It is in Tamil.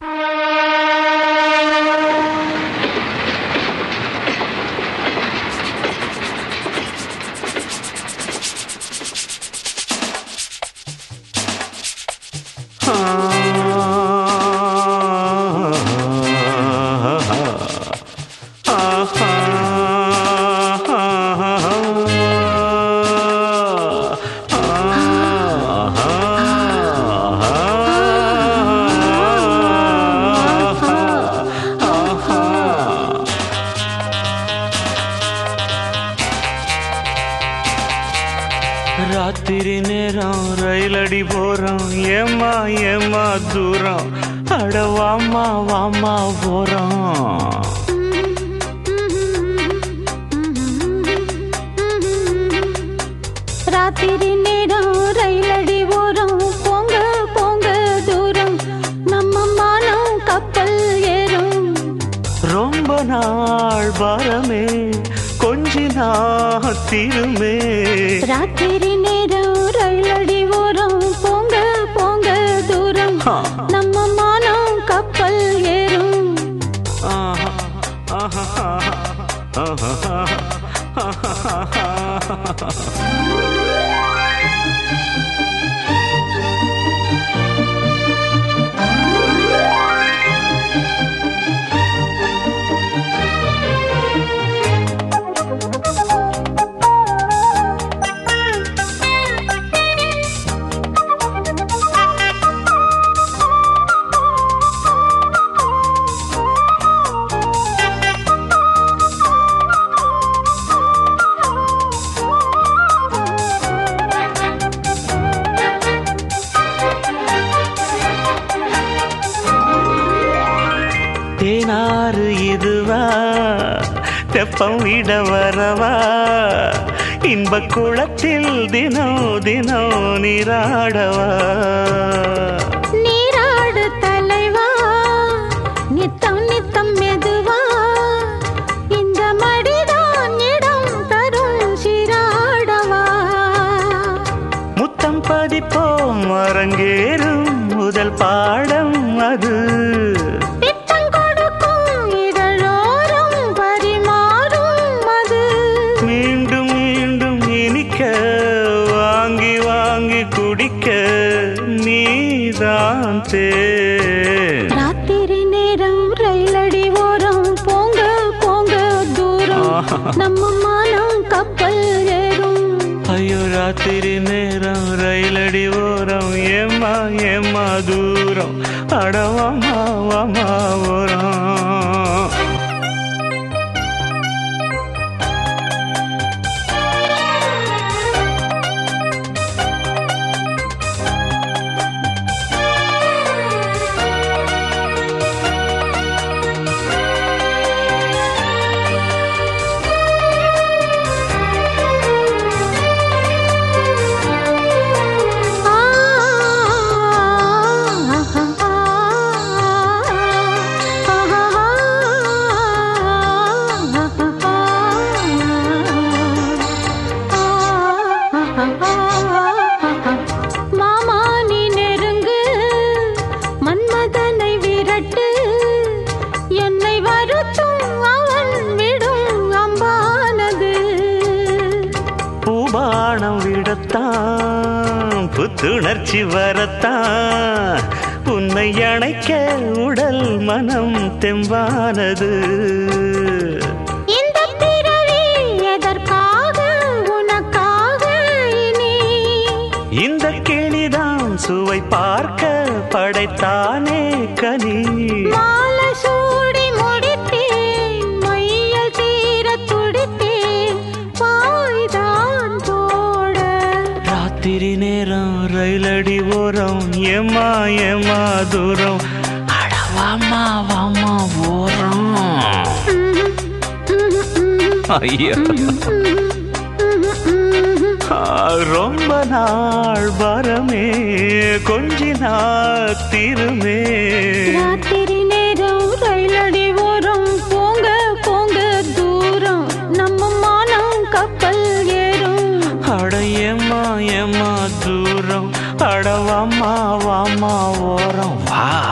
ராத்திரி நேரம் ரயிலடி போறோம் ஏமா ஏமா தூரம் அட வாமா வாமா போறோம் ராத்திரி நேரம் ரயிலடி ஓரம் போங்க போங்க தூரம் நம்ம மானம் கப்பல் ஏறும் ரொம்ப நாள் பாரமே கொஞ்சி நான் திருமே ராத்திரி நேரம் ரயிலடி ஓரம் போங்க போங்க தூரம் ஆ. நம்ம மானம் கப்பல் ஏறும் ஆஹா, ஆஹா, ஆஹா, ஆஹா, ஆஹா. தேனாறு இதுவா தெப்பம் விட வரவா இன்ப குளத்தில் தினம் தினம் நீராடவா நீராடு தலைவா நித்தம் நித்தம் மெதுவா இந்த மடிதான் இடம் தரும் சீராடவா முத்தம் பதிப்போம் அரங்கேறும் முதல் பாடம் அது பித்தம் கொடுக்கும் இதழோரம் பரிமாறும் அது மீண்டும் மீண்டும் இனிக்க வாங்கி வாங்கி குடிக்க நீதான் தேன் ராத்திரி நேரம் ரயிலடி ஓரம் போங்க போங்க தூரம் ஆஹா. நம்ம மானம் கப்பல் ஏறும் ஐயோ ராத்திரி நேரம் ரயிலடி ஓரம் ஏமா ஏமா தூரம் அடவாமா வாமா ஓரம் ஆ, ஆஹா, மாமா நீ நெருங்கு மன்மதனை விரட்டு என்னை வருத்தும் அவன் விடும் அம்பானது பூபானம் விடத்தான் புத்துணர்ச்சி வரத்தான் உன்னை அணைக்க உடல் மனம் தெம்பானது இந்த பிறவி எதற்காக உனக்காக இனி இந்த கிளிதான் சுவை பார்க்க படைத்தானே கனி மாலை சூடி முடித்தேன் மையல் தீர துடித்தேன் பாய்தான் போட ராத்திரி நேரம் ரயிலடி ஓரம் ஏமா ஏமா தூரம் அட வாமா வாமா ஓரம் ஐயா ஆ, ரொம்ப நாள் வரமே கொஞ்சி நாள் திருமே ராத்திரி நேரம் ரயிலடி ஓரம் போங்க போங்க தூரம் நம்ம மானம் கப்பல் ஏறும் அட ஏமா ஏமா தூரம் அட வாமா வாமா ஓரம் வா